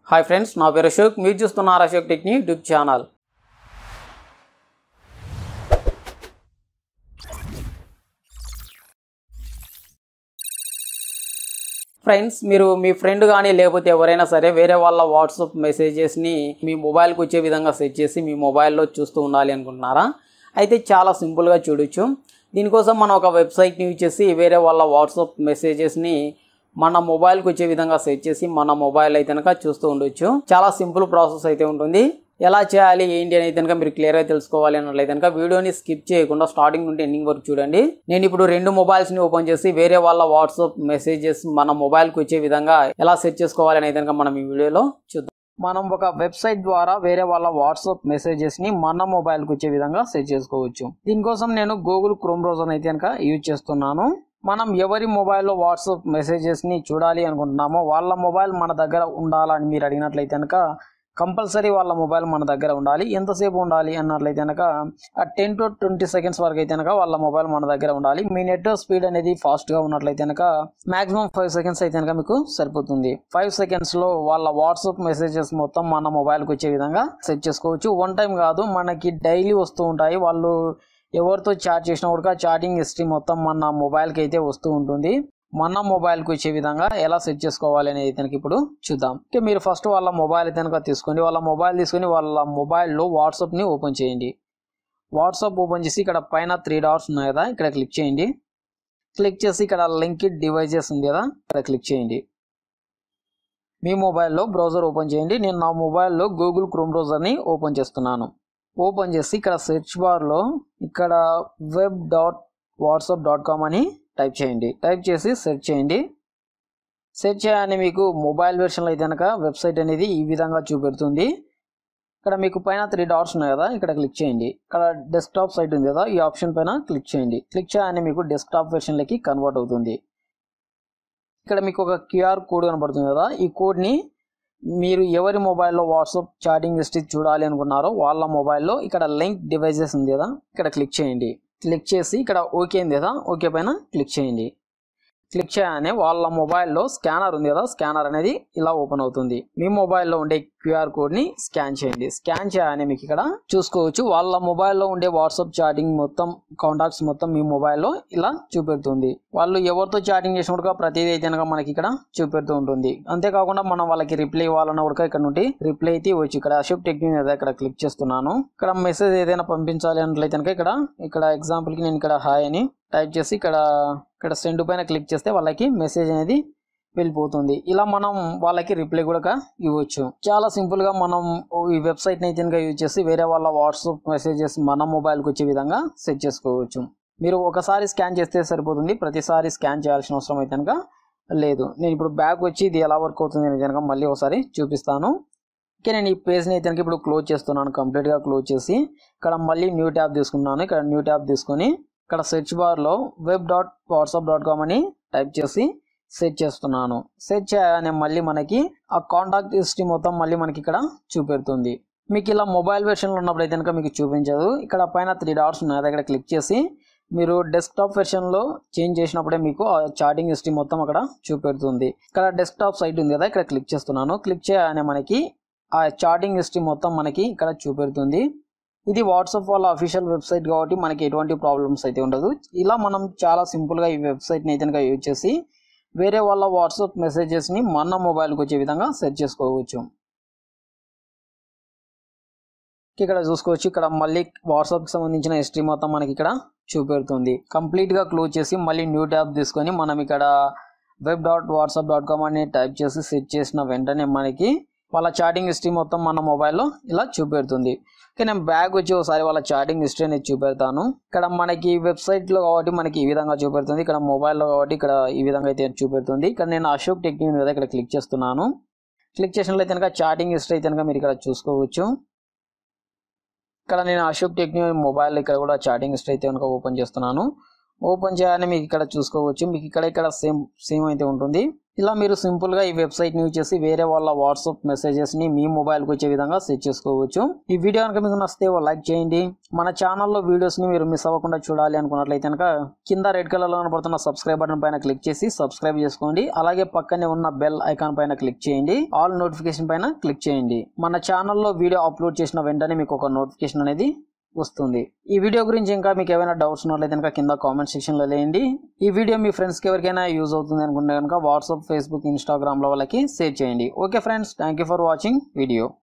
hi friends నా పేరు అశోక్ మీరు చూస్తున్నారు అశోక్ టెక్ని యూట్యూబ్ ఛానల్ ఫ్రెండ్స్ మీరు మీ ఫ్రెండ్ కానీ లేకపోతే ఎవరైనా సరే వేరే వాళ్ళ వాట్సాప్ మెసేజెస్ని మీ మొబైల్కి వచ్చే విధంగా సెట్ చేసి మీ మొబైల్లో చూస్తూ ఉండాలి అనుకుంటున్నారా అయితే చాలా సింపుల్గా చూడొచ్చు దీనికోసం మనం ఒక వెబ్సైట్ని యూజ్ చేసి వేరే వాళ్ళ వాట్సాప్ మెసేజెస్ని మన మొబైల్కి వచ్చే విధంగా సెట్ చేసి మన మొబైల్ అయితే కనుక చూస్తూ ఉండొచ్చు చాలా సింపుల్ ప్రాసెస్ అయితే ఉంటుంది ఎలా చేయాలి ఏంటి అనేది కనుక మీరు క్లియర్గా తెలుసుకోవాలి అన్నట్లయితే కనుక వీడియోని స్కిప్ చేయకుండా స్టార్టింగ్ నుండి ఎండింగ్ వరకు చూడండి నేను ఇప్పుడు రెండు మొబైల్స్ని ఓపెన్ చేసి వేరే వాళ్ళ వాట్సాప్ మెసేజెస్ మన మొబైల్కి వచ్చే విధంగా ఎలా సెట్ చేసుకోవాలి అనేది కనుక మనం ఈ వీడియోలో చూద్దాం మనం ఒక వెబ్సైట్ ద్వారా వేరే వాళ్ళ వాట్సాప్ మెసేజెస్ ని మన మొబైల్ కి వచ్చే విధంగా సెట్ చేసుకోవచ్చు దీనికోసం నేను గూగుల్ క్రోమ్ బ్రౌజర్ అయితే కనుక యూజ్ చేస్తున్నాను మనం ఎవరి మొబైల్లో వాట్సాప్ మెసేజెస్ ని చూడాలి అనుకుంటున్నామో వాళ్ళ మొబైల్ మన దగ్గర ఉండాలని మీరు అడిగినట్లయితే కనుక కంపల్సరీ వాళ్ళ మొబైల్ మన దగ్గర ఉండాలి ఎంతసేపు ఉండాలి అన్నట్లయితే కనుక టెన్ టు ట్వంటీ సెకండ్స్ వరకు అయితే కనుక వాళ్ళ మొబైల్ మన దగ్గర ఉండాలి మీ నెట్ స్పీడ్ అనేది ఫాస్ట్ గా ఉన్నట్లయితే కనుక మాక్సిమం ఫైవ్ సెకండ్స్ అయితే కనుక మీకు సరిపోతుంది ఫైవ్ సెకండ్స్ లో వాళ్ళ వాట్సాప్ మెసేజెస్ మొత్తం మన మొబైల్ కి వచ్చే విధంగా సెట్ చేసుకోవచ్చు వన్ టైం కాదు మనకి డైలీ వస్తూ ఉంటాయి వాళ్ళు ఎవరితో చాట్ చేసినా కూడా చాటింగ్ హిస్టరీ మొత్తం మన మొబైల్కి అయితే వస్తూ ఉంటుంది మన మొబైల్కి వచ్చే విధంగా ఎలా సెట్ చేసుకోవాలి అనేది తనకి ఇప్పుడు చూద్దాం ఓకే మీరు ఫస్ట్ వాళ్ళ మొబైల్ కనుక తీసుకోండి వాళ్ళ మొబైల్ తీసుకొని వాళ్ళ మొబైల్లో వాట్సాప్ని ఓపెన్ చేయండి వాట్సాప్ ఓపెన్ చేసి ఇక్కడ పైన త్రీ డాట్స్ ఉన్నాయి కదా ఇక్కడ క్లిక్ చేయండి క్లిక్ చేసి ఇక్కడ లింక్ డివైజెస్ ఉంది కదా ఇక్కడ క్లిక్ చేయండి మీ మొబైల్లో బ్రౌజర్ ఓపెన్ చేయండి నేను నా మొబైల్లో గూగుల్ క్రోమ్ బ్రౌజర్ని ఓపెన్ చేస్తున్నాను ఓపెన్ చేసి ఇక్కడ సెర్చ్ బార్లో ఇక్కడ web dot WhatsApp dot com అని టైప్ చేయండి టైప్ చేసి సెర్చ్ చేయండి సెర్చ్ చేయగానే మీకు మొబైల్ వెర్షన్లో అయితే కనుక వెబ్సైట్ అనేది ఈ విధంగా చూపెడుతుంది ఇక్కడ మీకు పైన త్రీ డాట్స్ ఉన్నాయి కదా ఇక్కడ క్లిక్ చేయండి ఇక్కడ డెస్క్టాప్ సైట్ ఉంది కదా ఈ ఆప్షన్ పైన క్లిక్ చేయండి క్లిక్ చేయగానే మీకు డెస్క్టాప్ వెర్షన్లోకి కన్వర్ట్ అవుతుంది ఇక్కడ మీకు ఒక క్యూఆర్ కోడ్ కనబడుతుంది కదా ఈ కోడ్ని మీరు ఎవరి మొబైల్లో వాట్సాప్ చాటింగ్ హిస్టరీ చూడాలి అనుకున్నారో వాళ్ళ మొబైల్లో ఇక్కడ లింక్ డివైజెస్ ఉంది కదా ఇక్కడ క్లిక్ చేయండి క్లిక్ చేసి ఇక్కడ ఓకే ఉంది కదా ఓకే పైన క్లిక్ చేయండి క్లిక్ చేయగానే వాళ్ళ మొబైల్లో స్కానర్ ఉంది కదా స్కానర్ అనేది ఇలా ఓపెన్ అవుతుంది మీ మొబైల్లో ఉండే క్యూఆర్ కోడ్ని స్కాన్ చేయండి స్కాన్ చేయగానే మీకు ఇక్కడ చూసుకోవచ్చు వాళ్ళ మొబైల్లో ఉండే వాట్సాప్ చాటింగ్ మొత్తం కాంటాక్ట్స్ మొత్తం మీ మొబైల్లో ఇలా చూపెడుతుంది వాళ్ళు ఎవరితో చాటింగ్ చేసినప్పుడు ప్రతిదీ అయితే కనుక మనకి ఇక్కడ చూపెడుతూ ఉంటుంది అంతేకాకుండా మనం వాళ్ళకి రిప్లై ఇవ్వాలన్నా కూడా ఇక్కడ నుండి రిప్లై అయితే ఇవ్వచ్చు ఇక్కడ అశోక్ టెక్నిక్ ఏదో ఇక్కడ క్లిక్ చేస్తున్నాను ఇక్కడ మెసేజ్ ఏదైనా పంపించాలి అన్నట్లయితే కనుక ఇక్కడ ఇక్కడ ఎగ్జాంపుల్కి నేను ఇక్కడ హాయ్ అని టైప్ చేసి ఇక్కడ ఇక్కడ సెండ్ పైన క్లిక్ చేస్తే వాళ్ళకి మెసేజ్ అనేది వెళ్ళిపోతుంది ఇలా మనం వాళ్ళకి రిప్లై కూడా ఇవ్వచ్చు చాలా సింపుల్ గా మనం ఈ వెబ్సైట్ అయితే కనుక యూజ్ చేసి వేరే వాళ్ళ వాట్సాప్ మెసేజెస్ మన మొబైల్కి వచ్చే విధంగా సెట్ చేసుకోవచ్చు మీరు ఒకసారి స్కాన్ చేస్తే సరిపోతుంది ప్రతిసారి స్కాన్ చేయాల్సిన అవసరం అయితే కనుక లేదు నేను ఇప్పుడు బ్యాక్ వచ్చి ఇది ఎలా వర్క్ అవుతుంది అనేది కనుక మళ్ళీ ఒకసారి చూపిస్తాను ఓకే నేను ఈ పేజ్ని అయితే కనుక ఇప్పుడు క్లోజ్ చేస్తున్నాను కంప్లీట్గా క్లోజ్ చేసి ఇక్కడ మళ్ళీ న్యూ ట్యాబ్ తీసుకున్నాను ఇక్కడ న్యూ ట్యాబ్ తీసుకొని ఇక్కడ సెర్చ్ బార్లో web dot WhatsApp dot com అని టైప్ చేసి సెట్ చేస్తున్నాను సెట్ చేయగానే మళ్ళీ మనకి ఆ కాంటాక్ట్ హిస్టరీ మొత్తం మళ్ళీ మనకి ఇక్కడ చూపెడుతుంది మీకు ఇలా మొబైల్ వెర్షన్లో ఉన్నప్పుడు అయితే కనుక మీకు చూపించదు ఇక్కడ పైన త్రీ డాట్స్ ఉన్నాయి దగ్గర క్లిక్ చేసి మీరు డెస్క్టాప్ వెర్షన్లో చేంజ్ చేసినప్పుడే మీకు ఆ చాటింగ్ హిస్టరీ మొత్తం అక్కడ చూపెడుతుంది ఇక్కడ డెస్క్టాప్ సైట్ ఉంది కదా ఇక్కడ క్లిక్ చేస్తున్నాను క్లిక్ చేయగానే మనకి ఆ చాటింగ్ హిస్టరీ మొత్తం మనకి ఇక్కడ చూపెడుతుంది ఇది వాట్సాప్ వాళ్ళ అఫీషియల్ వెబ్సైట్ కాబట్టి మనకి ఎటువంటి ప్రాబ్లమ్స్ అయితే ఉండదు ఇలా మనం చాలా సింపుల్గా ఈ వెబ్సైట్ని అయితే కనుక యూజ్ చేసి వేరే వాళ్ళ వాట్సాప్ మెసేజెస్ని మన మొబైల్కి వచ్చే విధంగా సెట్ చేసుకోవచ్చు ఇక్కడ చూసుకోవచ్చు ఇక్కడ మళ్ళీ వాట్సాప్కి సంబంధించిన హిస్టరీ మొత్తం మనకి ఇక్కడ చూపెడుతుంది కంప్లీట్గా క్లోజ్ చేసి మళ్ళీ న్యూ ట్యాబ్ తీసుకొని మనం ఇక్కడ web dot WhatsApp dot com అని టైప్ చేసి సెట్ చేసిన వెంటనే మనకి వాళ్ళ చాటింగ్ హిస్టరీ మొత్తం మన మొబైల్లో ఇలా చూపెడుతుంది ఓకే నేను బ్యాగ్ వచ్చి ఒకసారి వాళ్ళ చాటింగ్ హిస్టరీ అనేది చూపెడతాను ఇక్కడ మనకి వెబ్సైట్లో కాబట్టి మనకి ఈ విధంగా చూపెడుతుంది ఇక్కడ మొబైల్లో కాబట్టి ఇక్కడ ఈ విధంగా అయితే చూపెడుతుంది ఇక్కడ నేను అశోక్ టెక్నిక్ మీద ఇక్కడ క్లిక్ చేస్తున్నాను క్లిక్ చేసినట్లయితే కనుక చాటింగ్ హిస్టరీ అయితే కనుక మీరు ఇక్కడ చూసుకోవచ్చు ఇక్కడ నేను అశోక్ టెక్నిక్ మొబైల్ ఇక్కడ కూడా చాటింగ్ హిస్టరీ అయితే కనుక ఓపెన్ చేస్తున్నాను ఓపెన్ చేయాలని మీకు ఇక్కడ చూసుకోవచ్చు మీకు ఇక్కడ ఇక్కడ సేమ్ సేమ్ అయితే ఉంటుంది ఇలా మీరు సింపుల్ గా ఈ వెబ్సైట్ ని యూజ్ చేసి వేరే వాళ్ళ వాట్సాప్ మెసేజెస్ ని మీ మొబైల్ కు వచ్చే విధంగా సెట్ చేసుకోవచ్చు ఈ వీడియో కనుక మీకు నచ్చితే ఓ లైక్ చేయండి మన ఛానల్లో వీడియోస్ ని మీరు మిస్ అవ్వకుండా చూడాలి అనుకున్నట్లయితే కనుక కింద రెడ్ కలర్ లో కనబడుతున్న సబ్స్క్రైబ్ బటన్ పైన క్లిక్ చేసి సబ్స్క్రైబ్ చేసుకోండి అలాగే పక్కనే ఉన్న బెల్ ఐకాన్ పైన క్లిక్ చేయండి ఆల్ నోటిఫికేషన్ పైన క్లిక్ చేయండి మన ఛానల్లో వీడియో అప్లోడ్ చేసిన వెంటనే మీకు ఒక నోటిఫికేషన్ అనేది వస్తుంది ఈ వీడియో గురించి ఇంకా మీకు ఏమైనా డౌట్స్ ఉన్నట్లయితే కనుక కింద కామెంట్ సెక్షన్లో లేయండి ఈ వీడియో మీ ఫ్రెండ్స్కి ఎవరికైనా యూజ్ అవుతుంది అనుకుంటే కనుక వాట్సాప్ ఫేస్బుక్ ఇన్స్టాగ్రామ్లో వాళ్ళకి షేర్ చేయండి okay friends thank you for watching video